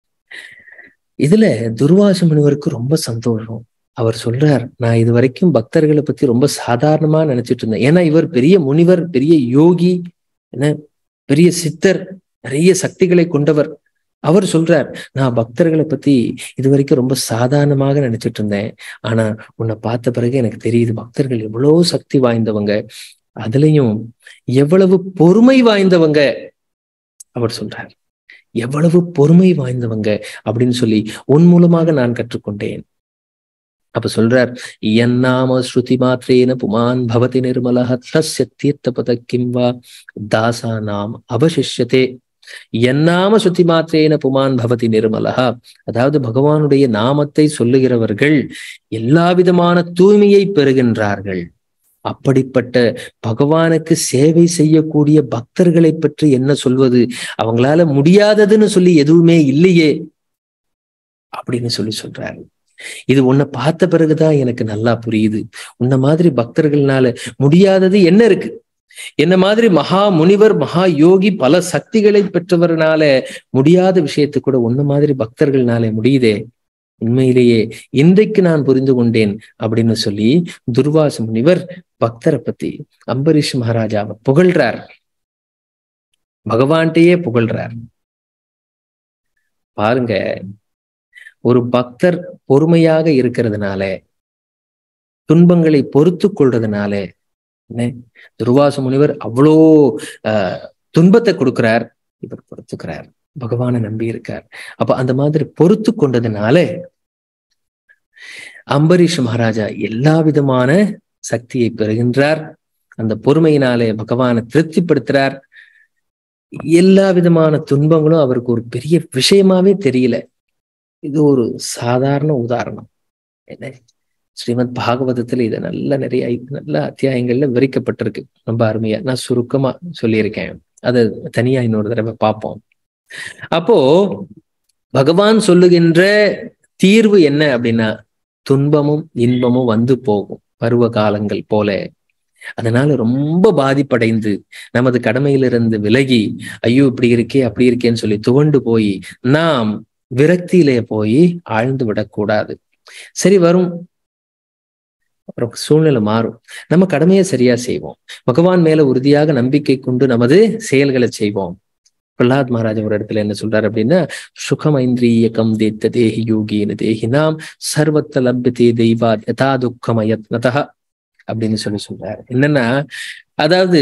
இதுல துர்வாச முனிவருக்கு ரொம்ப சந்தோஷம் அவர் சொல்றார் நான் இது வரைக்கும் பக்தர்களை பத்தி ரொம்ப சாதாரணமா நினைச்சிட்டு இருந்தேன் ஏன்னா இவர் பெரிய முனிவர் பெரிய யோகி என்ன பெரிய சித்தர் நிறைய சக்திகளை கொண்டவர் அவர் சொல்றார் நான் பக்தர்களை பத்தி இது வரைக்கும் ரொம்ப சாதாரணமாக நினைச்சிட்டு இருந்தேன் ஆனா உன்னை பார்த்த பிறகு எனக்கு தெரியுது பக்தர்கள் எவ்வளவு சக்தி வாய்ந்தவங்க அதுலயும் எவ்வளவு பொறுமை வாய்ந்தவங்க அவர் சொல்றார் எவ்வளவு பொறுமை வாய்ந்தவங்க அப்படின்னு சொல்லி உன் மூலமாக நான் கற்றுக்கொண்டேன் அப்ப சொல்றார் என்னாம ஸ்ருதி மாத்திரேன புமான் பவதி நிர்மலஹ தஸ்ய தீர்த்த பத கிம் வா தாசா நாம் அவசிஷ்யத்தே என்னாம சுத்தி மாத்திரேன புமான் பவதி நிர்மலஹா அதாவது பகவானுடைய நாமத்தை சொல்லுகிறவர்கள் எல்லா விதமான தூய்மையை பெறுகின்றார்கள் அப்படிப்பட்ட பகவானுக்கு சேவை செய்யக்கூடிய பக்தர்களை பற்றி என்ன சொல்வது அவங்களால முடியாததுன்னு சொல்லி எதுவுமே இல்லையே அப்படின்னு சொல்லி சொல்றாரு இது உன்னை பார்த்த பிறகுதான் எனக்கு நல்லா புரியுது உன்ன மாதிரி பக்தர்கள்னால முடியாதது என்ன இருக்கு என்ன மாதிரி மகா முனிவர் மகா யோகி பல சக்திகளை பெற்றவர்னால முடியாத விஷயத்து கூட ஒண்ணு மாதிரி பக்தர்கள்னாலே முடியுதே உண்மையிலேயே இன்றைக்கு நான் புரிந்து கொண்டேன் அப்படின்னு சொல்லி துர்வாச முனிவர் பக்தரை பத்தி அம்பரீஷ் மகாராஜாவை புகழ்றார் பகவான்கிட்டயே புகழ்றார் பாருங்க ஒரு பக்தர் பொறுமையாக இருக்கிறதுனால துன்பங்களை பொறுத்து கொள்றதுனால என்ன துர்வாச முனிவர் அவ்வளோ ஆஹ் துன்பத்தை கொடுக்கிறார் இவர் பொறுத்துக்கிறார் பகவானை நம்பி இருக்கார் அப்ப அந்த மாதிரி பொறுத்து கொண்டதுனால அம்பரீஷ் மகாராஜா எல்லா விதமான சக்தியை பெறுகின்றார் அந்த பொறுமையினாலே பகவானை திருப்திப்படுத்துறார் எல்லா விதமான துன்பங்களும் அவருக்கு ஒரு பெரிய விஷயமாவே தெரியல இது ஒரு சாதாரண உதாரணம் என்ன ஸ்ரீமத் பாகவதத்துல இதை நல்ல நிறைய நல்ல அத்தியாயங்கள்ல விவரிக்கப்பட்டிருக்கு ரொம்ப அருமையா நான் சுருக்கமா சொல்லியிருக்கேன் அதை தனியா இன்னொரு தடவை பார்ப்போம் அப்போ பகவான் சொல்லுகின்ற தீர்வு என்ன அப்படின்னா துன்பமும் இன்பமும் வந்து போகும் பருவ காலங்கள் போல அதனால ரொம்ப பாதிப்படைந்து நமது கடமையிலிருந்து விலகி ஐயோ இப்படி இருக்கே அப்படி இருக்கேன்னு சொல்லி துவண்டு போய் நாம் விரக்தியிலே போய் ஆழ்ந்து விடக்கூடாது சரி வரும் அப்புறம் சூழ்நிலை மாறும் நம்ம கடமையை சரியா செய்வோம் பகவான் மேல உறுதியாக நம்பிக்கை கொண்டு நமது செயல்களை செய்வோம் பிரஹ்லாத் மகாராஜ் ஒரு இடத்துல என்ன சொல்றாரு அப்படின்னா சுகமைந்திரியகம் தேத்த தேஹி யோகின தேஹி நாம் சர்வத்த லப்யதே தெய்வா யதா துக்கமயத்னதா அப்படின்னு சொல்லி சொல்றாரு என்னன்னா அதாவது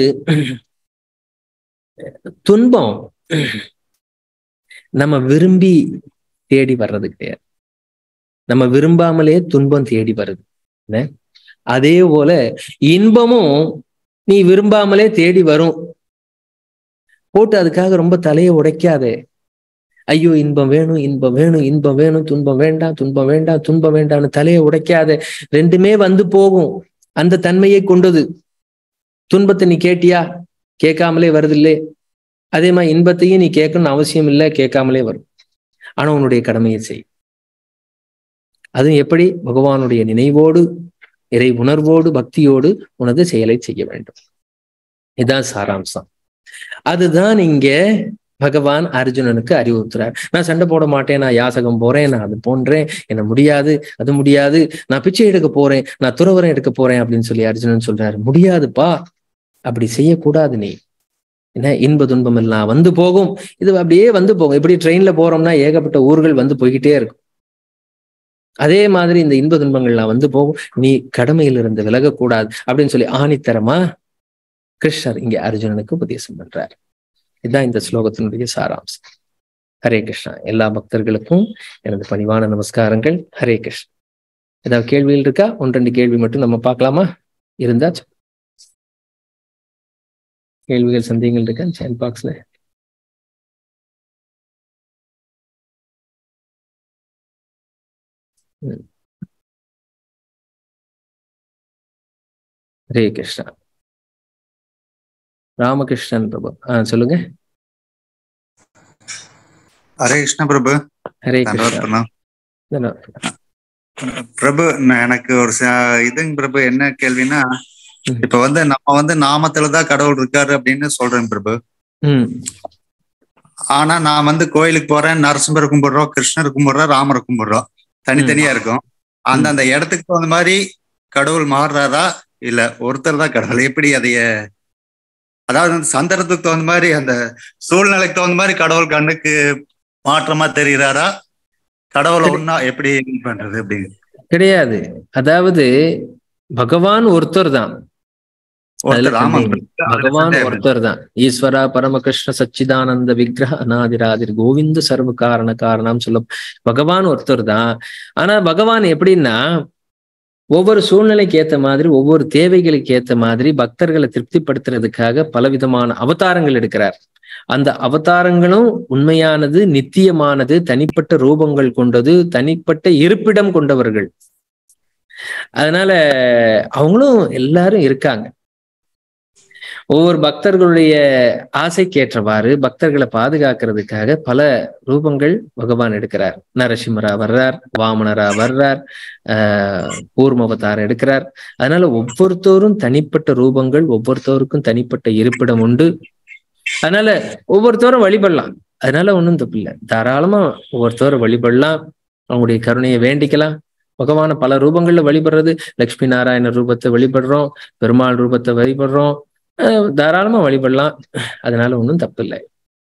துன்பம் நம்ம விரும்பி தேடி வர்றது கிடையாது நம்ம விரும்பாமலே துன்பம் தேடி வருது என்ன அதே போல இன்பமும் நீ விரும்பாமலே தேடி வரும் போட்டு அதுக்காக ரொம்ப தலையை உடைக்காதே ஐயோ இன்பம் வேணும் இன்பம் வேணும் இன்பம் வேணும் துன்பம் வேண்டாம் துன்பம் வேண்டாம் துன்பம் வேண்டாம்னு தலையை உடைக்காத ரெண்டுமே வந்து போகும் அந்த தன்மையை கொண்டது துன்பத்தை நீ கேட்டியா கேட்காமலே வருதில்லே அதே மாதிரி இன்பத்தையும் நீ கேட்கணும்னு அவசியம் இல்லை கேட்காமலே வரும் ஆனா உன்னுடைய கடமையை செய் அதுவும் எப்படி பகவானுடைய நினைவோடு இறை உணர்வோடு பக்தியோடு உனது செயலை செய்ய வேண்டும் இதுதான் சாராம்சம் அதுதான் இங்க பகவான் அர்ஜுனனுக்கு அறிவுறுத்துறார் நான் சண்டை போட மாட்டேன் நான் யாசகம் போறேன் நான் அது போன்றேன் என்ன முடியாது அது முடியாது நான் பிச்சை எடுக்க போறேன் நான் துறவரம் எடுக்க போறேன் அப்படின்னு சொல்லி அர்ஜுனன் சொல்றாரு முடியாதுப்பா அப்படி செய்யக்கூடாது நீ என்ன இன்ப துன்பம் எல்லாம் வந்து போகும் இது அப்படியே வந்து போகும் எப்படி ட்ரெயின்ல போறோம்னா ஏகப்பட்ட ஊர்கள் வந்து போய்கிட்டே இருக்கும் அதே மாதிரி இந்த இன்ப துன்பங்கள்லாம் வந்து போகும் நீ கடமையிலிருந்து விலகக்கூடாது அப்படின்னு சொல்லி ஆணித்தரமா கிருஷ்ணர் இங்க அர்ஜுனனுக்கு உபதேசம் பண்றார் இதுதான் இந்த ஸ்லோகத்தினுடைய சாராம்சம் ஹரே கிருஷ்ணா எல்லா பக்தர்களுக்கும் எனது பணிவான நமஸ்காரங்கள் ஹரே கிருஷ்ணா ஏதாவது கேள்விகள் இருக்கா ஒன்று ரெண்டு கேள்வி மட்டும் நம்ம பார்க்கலாமா இருந்தா கேள்விகள் சந்தேகங்கள் இருக்கா சேட் பாக்ஸ்ல ஹரே கிருஷ்ணா ராமகிருஷ்ணன் பிரபு ஆ சொல்லுங்க ஹரே கிருஷ்ண பிரபு ஹரே தண்டவத் கிருஷ்ணா பிரணாம். தண்டவத். பிரபு நான் எனக்கு ஒரு ச- இதுங்க பிரபு என்ன கேள்வினா ம். இப்ப வந்து நம்ம வந்து நாமத்துலதான் கடவுள் இருக்காரு அப்படின்னு சொல்றேன் பிரபு ம் ஆனா நான் வந்து கோயிலுக்கு போறேன் நரசிம்மர் கும்பிடுறோம் கிருஷ்ணர் கும்பிடுறோம் ராமர் கும்பிடுறோம் தனித்தனியா இருக்கும் அந்தந்த இடத்துக்கு தகுந்த மாதிரி கடவுள் மாறுறாரா இல்ல ஒருத்தர் தான் கடவுள் எப்படி அதைய அதாவது அந்த சந்தர்ப்பத்துக்கு தகுந்த மாதிரி அந்த சூழ்நிலைக்கு தகுந்த மாதிரி கடவுள் கண்ணுக்கு மாற்றமா தெரிகிறாரா கடவுளை ஒன்னா எப்படி இது பண்றது அப்படிங்க கிடையாது அதாவது பகவான் ஒருத்தர் தான் ஒருத்தர் அதுல ஆமாங்க சந்தேகம் இல்லை. பகவான் ஒருத்தர் தான் ஈஸ்வரா பரமகிருஷ்ண சச்சிதானந்த விக்கிரக அநாதிராதிர் கோவிந்த சர்வ காரண காரணம் சொல்ல பகவான் ஒருத்தர் தான் ஆனா பகவான் எப்படின்னா ஒவ்வொரு சூழ்நிலைக்கு ஏத்த மாதிரி ஒவ்வொரு தேவைகளுக்கு ஏத்த மாதிரி பக்தர்களை திருப்திப்படுத்துறதுக்காக பலவிதமான அவதாரங்கள் எடுக்கிறார் அந்த அவதாரங்களும் உண்மையானது நித்தியமானது தனிப்பட்ட ரூபங்கள் கொண்டது தனிப்பட்ட இருப்பிடம் கொண்டவர்கள் அதனால அவங்களும் எல்லாரும் இருக்காங்க ஒவ்வொரு பக்தர்களுடைய ஆசைக்கேற்றவாறு பக்தர்களை பாதுகாக்கிறதுக்காக பல ரூபங்கள் பகவான் எடுக்கிறார் நரசிம்மரா வர்றார் வாமனரா வர்றார் ஆஹ் கூர்மவதாரம் எடுக்கிறார் அதனால ஒவ்வொருத்தோரும் தனிப்பட்ட ரூபங்கள் ஒவ்வொருத்தோருக்கும் தனிப்பட்ட இருப்பிடம் உண்டு அதனால ஒவ்வொருத்தரும் வழிபடலாம் அதனால ஒன்றும் தப்பில்லை தாராளமா ஒவ்வொருத்தரும் வழிபடலாம் அவங்களுடைய கருணையை வேண்டிக்கலாம் பகவான பல ரூபங்கள்ல வழிபடுறது லட்சுமி நாராயண ரூபத்தை வழிபடுறோம் பெருமாள் ரூபத்தை வழிபடுறோம் அஹ் தாராளமா வழிபடலாம் அதனால ஒன்றும் தப்பில்லை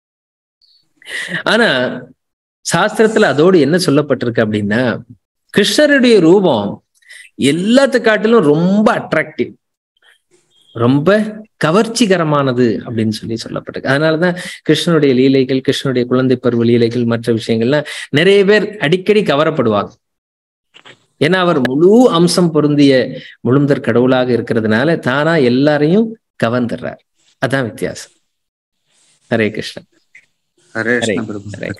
ஆனா சாஸ்திரத்துல அதோடு என்ன சொல்லப்பட்டிருக்கு அப்படின்னா கிருஷ்ணருடைய ரூபம் எல்லாத்து காட்டிலும் ரொம்ப அட்ராக்டிவ் ரொம்ப கவர்ச்சிகரமானது அப்படின்னு சொல்லி சொல்லப்பட்டிருக்கு அதனாலதான் கிருஷ்ணனுடைய லீலைகள் கிருஷ்ணனுடைய குழந்தை பருவ லீலைகள் மற்ற விஷயங்கள்லாம் நிறைய பேர் அடிக்கடி கவரப்படுவாங்க ஏன்னா அவர் முழு அம்சம் பொருந்திய முழுந்தர் கடவுளாக இருக்கிறதுனால தானா எல்லாரையும் கவர்ந்துடுறார் அதான் வித்தியாசம் ஹரே கிருஷ்ணன் ஹரே ஹரே கிருஷ்ண பிரபு. ஹரே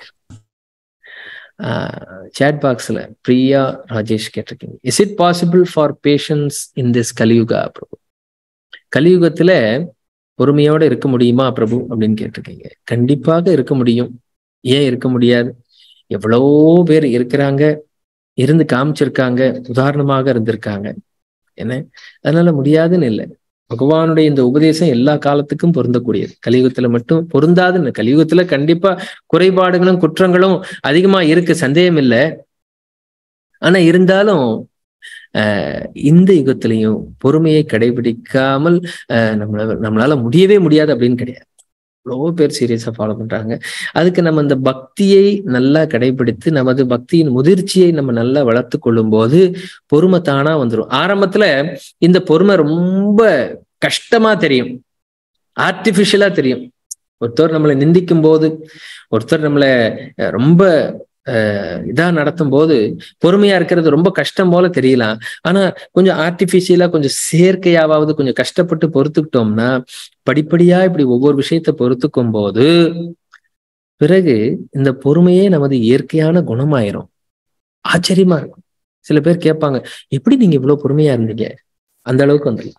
சேட் பாக்ஸ்ல பிரியா ராஜேஷ் கேட்டிருக்கீங்க is it possible for patience in this Kaliyuga Prabhu கலியுகத்துல பொறுமையோட இருக்க முடியுமா பிரபு அப்படின்னு கேட்டிருக்கீங்க கண்டிப்பாக இருக்க முடியும் ஏன் இருக்க முடியாது எவ்வளவோ பேர் இருக்கிறாங்க இருந்து காமிச்சிருக்காங்க உதாரணமாக இருந்திருக்காங்க என்ன அதனால முடியாதுன்னு இல்லை பகவானுடைய இந்த உபதேசம் எல்லா காலத்துக்கும் பொருந்தக்கூடியது கலியுகத்துல மட்டும் பொருந்தாதுன்னு கலியுகத்துல கண்டிப்பா குறைபாடுகளும் குற்றங்களும் அதிகமா இருக்கு சந்தேகம் இல்லை ஆனா இருந்தாலும் ஆஹ் இந்த யுகத்திலையும் பொறுமையை கடைபிடிக்காமல் ஆஹ் நம்மள நம்மளால முடியவே முடியாது அப்படின்னு கிடையாது எவ்வளவோ பேர் சீரியஸா ஃபாலோ பண்றாங்க அதுக்கு நம்ம இந்த பக்தியை நல்லா கடைபிடித்து நமது பக்தியின் முதிர்ச்சியை நம்ம நல்லா வளர்த்து கொள்ளும் போது பொறுமை தானா வந்துடும் ஆரம்பத்துல இந்த பொறுமை ரொம்ப கஷ்டமா தெரியும் ஆர்டிபிஷியலா தெரியும் ஒருத்தர் நம்மளை நிந்திக்கும் போது ஒருத்தர் நம்மளை அஹ், ரொம்ப அஹ், இதா நடத்தும் போது பொறுமையா இருக்கிறது ரொம்ப கஷ்டம் போல தெரியலாம் ஆனா கொஞ்சம் ஆர்டிபிஷியலா கொஞ்சம் செயற்கையாவது கொஞ்சம் கஷ்டப்பட்டு பொறுத்துக்கிட்டோம்னா படிப்படியா இப்படி ஒவ்வொரு விஷயத்த பொறுத்துக்கும் போது பிறகு இந்த பொறுமையே நமது இயற்கையான குணமாயிரும் ஆச்சரியமா இருக்கும் சில பேர் கேட்பாங்க எப்படி நீங்க இவ்வளவு பொறுமையா இருந்தீங்க அந்த அளவுக்கு வந்துடலாம்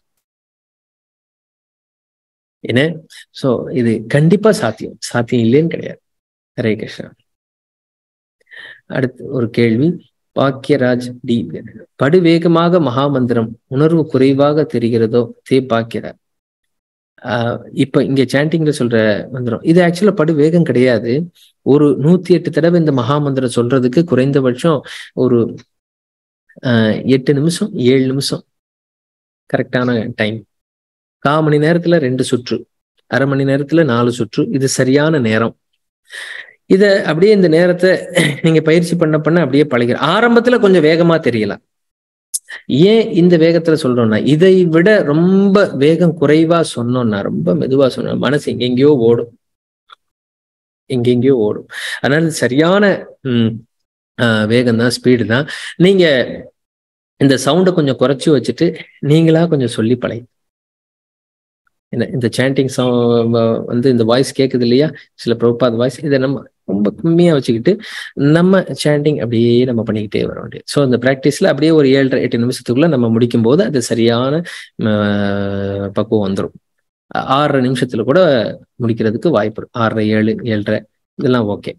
என்ன சோ இது கண்டிப்பா சாத்தியம் சாத்தியம் இல்லைன்னு கிடையாது ஹரே கிருஷ்ணா அடுத்து ஒரு கேள்வி பாக்கியராஜ் டி படுவேகமாக மகாமந்திரம் உணர்வு குறைவாக தெரிகிறதோ தே பாக்கியராஜ் ஆஹ் இப்ப இங்க சாண்டிங்ல சொல்ற மந்திரம் இது ஆக்சுவலா படு வேகம் கிடையாது ஒரு நூத்தி எட்டு தடவை இந்த மகாமந்திரம் சொல்றதுக்கு குறைந்தபட்சம் ஒரு ஆஹ் எட்டு நிமிஷம் ஏழு நிமிஷம் கரெக்டான டைம் கால் மணி நேரத்துல ரெண்டு சுற்று அரை மணி நேரத்துல நாலு சுற்று இது சரியான நேரம் இத அப்படியே இந்த நேரத்தை நீங்க பயிற்சி பண்ண பண்ண அப்படியே பழகிற ஆரம்பத்துல கொஞ்சம் வேகமா தெரியலாம் ஏன் இந்த வேகத்துல சொல்றோம்னா இதை விட ரொம்ப வேகம் குறைவா சொன்னோம்னா ரொம்ப மெதுவா சொன்னோம் மனசு எங்கெங்கயோ ஓடும் எங்கெங்கயோ ஓடும் அதனால சரியான உம் வேகம் தான் ஸ்பீடு தான் நீங்க இந்த சவுண்டை கொஞ்சம் குறைச்சி வச்சுட்டு நீங்களா கொஞ்சம் சொல்லி பழகி என்ன இந்த சாண்டிங் வந்து இந்த வாய்ஸ் கேட்குது இல்லையா சில பிரபாத் வாய்ஸ் இதை நம்ம ரொம்ப கம்மியா வச்சுக்கிட்டு நம்ம சாண்டிங் அப்படியே நம்ம பண்ணிக்கிட்டே வர வேண்டியது ஸோ அந்த ப்ராக்டிஸ்ல அப்படியே ஒரு ஏழரை எட்டு நிமிஷத்துக்குள்ள நம்ம முடிக்கும் போது அது சரியான ஆஹ், பக்குவம் வந்துடும் ஆறரை நிமிஷத்துல கூட முடிக்கிறதுக்கு வாய்ப்பு இருக்கு ஆறரை ஏழு ஏழரை இதெல்லாம் ஓகே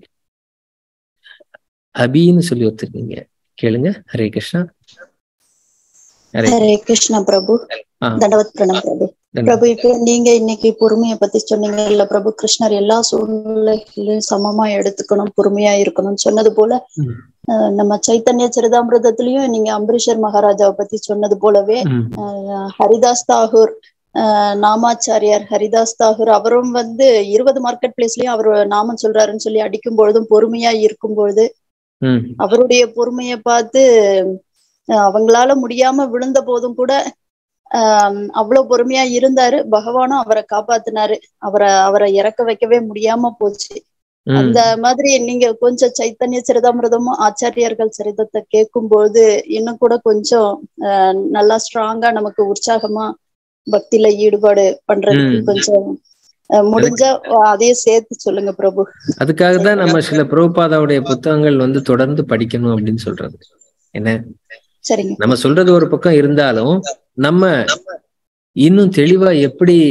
அபின்னு சொல்லி ஒத்துருக்கீங்க கேளுங்க ஹரே கிருஷ்ணா ஹரே ஹரே கிருஷ்ண பிரபு ஆ. தண்டவத் பிரணம் பிரபு பிரபு இப்ப நீங்க இன்னைக்கு பொறுமையை பத்தி சொன்னீங்க இல்ல பிரபு கிருஷ்ணர் எல்லா சூழ்நிலைகளையும் சமமா எடுத்துக்கணும் பொறுமையா இருக்கணும்னு சொன்னது போல ம். அஹ், நம்ம சைத்தன்ய சரிதாமிரதத்திலயும் நீங்க அம்பரீஷர் மகாராஜாவை பத்தி சொன்னது போலவே ம், அஹ், ஹரிதாஸ் தாகூர் அஹ், நாமாச்சாரியார் ஹரிதாஸ் தாகூர் அவரும் வந்து இருபது மார்க்கெட் பிளேஸ்லயும் அவர் நாமம் சொல்றாருன்னு சொல்லி அடிக்கும் பொழுதும் பொறுமையா இருக்கும் பொழுது ம், அவருடைய பொறுமையை பார்த்து அஹ், அவங்களால முடியாம விழுந்த போதும் கூட ஆஹ் அவ்வளவு பொறுமையா இருந்தாரு பகவானும் அவரை காப்பாத்தினாரு அவரை அவரை இறக்க வைக்கவே முடியாம போச்சு ம். அந்த மாதிரி நீங்க கொஞ்சம் சைத்தன்ய சரிதாமிரதமும் ஆச்சாரியர்கள் சரிதத்தை கேட்கும்போது இன்னும் கூட கொஞ்சம் ஆஹ் நல்லா ஸ்ட்ராங்கா நமக்கு உற்சாகமா பக்தியில ஈடுபாடு பண்றதுக்கு ம். கொஞ்சம் ஆஹ் முடிஞ்சா அதையும் சேர்த்து சொல்லுங்க பிரபு அதுக்காக தான் நம்ம சில பிரபுபாதாவுடைய புத்தகங்கள் வந்து தொடர்ந்து படிக்கணும் அப்படின்னு சொல்றது என்ன சரிங்க நம்ம சொல்றது ஒரு பக்கம் இருந்தாலும் நம்ம இன்னும் தெளிவா எப்படி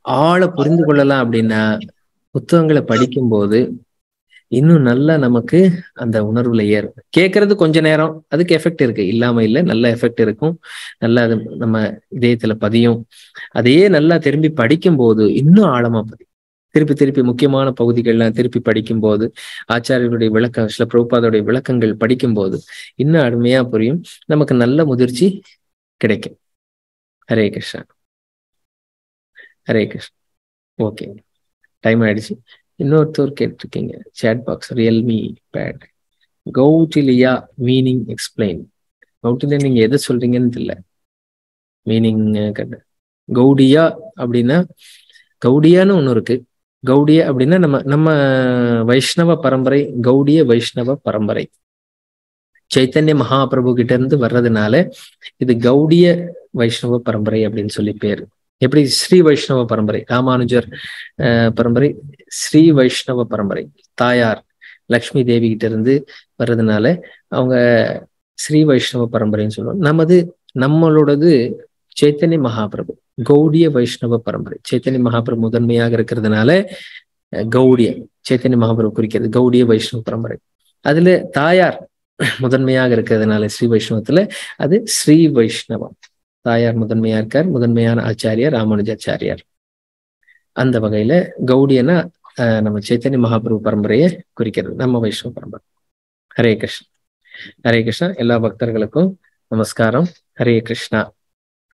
ஆழ புரிந்து கொள்ளலாம் அப்படின்னா புத்தகங்களை படிக்கும்போது இன்னும் நல்லா நமக்கு அந்த உணர்வுல ஏறும் கேட்கறது கொஞ்ச நேரம் அதுக்கு எஃபெக்ட் இருக்கு இல்லாம இல்லை நல்ல எஃபெக்ட் இருக்கும் நல்லா அது நம்ம இதயத்துல பதியும் அதையே நல்லா திரும்பி படிக்கும்போது இன்னும் ஆழமா பதியும் திருப்பி திருப்பி முக்கியமான பகுதிகள்லாம் திருப்பி படிக்கும்போது ஆச்சாரியர்களுடைய விளக்கம் சில பிரபுபாதோடைய விளக்கங்கள் படிக்கும்போது இன்னும் அருமையா புரியும் நமக்கு நல்ல முதிர்ச்சி கிடைக்கும் ஹரே கிருஷ்ணா ஹரே கிருஷ்ணா ஓகே டைம் ஆயிடுச்சு இன்னொருத்தர் கேட்டிருக்கீங்க chat box Realme pad Kautilya meaning explain Kautilya நீங்க எதை சொல்றீங்கன்னு தெரியல மீனிங் கௌடியா அப்படின்னா கௌடியான்னு ஒண்ணு இருக்கு கௌடிய அப்படின்னா நம்ம நம்ம வைஷ்ணவ பரம்பரை கௌடிய வைஷ்ணவ பரம்பரை சைத்தன்ய மகாபிரபு கிட்ட இருந்து வர்றதுனால இது கௌடிய வைஷ்ணவ பரம்பரை அப்படின்னு சொல்லி பேரு எப்படி ஸ்ரீ வைஷ்ணவ பரம்பரை ராமானுஜர் பரம்பரை ஸ்ரீ வைஷ்ணவ பரம்பரை தாயார் லக்ஷ்மி தேவி கிட்ட இருந்து வர்றதுனால அவங்க ஸ்ரீ வைஷ்ணவ பரம்பரைன்னு சொல்லுவோம் நமது நம்மளோடது சைத்தன்ய மகாபிரபு கௌடிய வைஷ்ணவ பரம்பரை சைத்தன்ய மகாபிரபு முதன்மையாக இருக்கிறதுனால கௌடிய சைத்தன்ய மகாபிரபு குறிக்கிறது கௌடிய வைஷ்ணவ பரம்பரை அதுல தாயார் முதன்மையாக இருக்கிறதுனால ஸ்ரீ வைஷ்ணவத்துல அது ஸ்ரீ வைஷ்ணவம் தாயார் முதன்மையா இருக்கார் முதன்மையான ஆச்சாரியார் ராமானுஜாச்சாரியார் அந்த வகையில கௌடியனா நம்ம சைத்தன்ய மகாபிரபு பரம்பரையை குறிக்கிறது நம்ம வைஷ்ணவ பரம்பரை ஹரே கிருஷ்ணா ஹரே கிருஷ்ணா எல்லா பக்தர்களுக்கும் நமஸ்காரம் ஹரே கிருஷ்ணா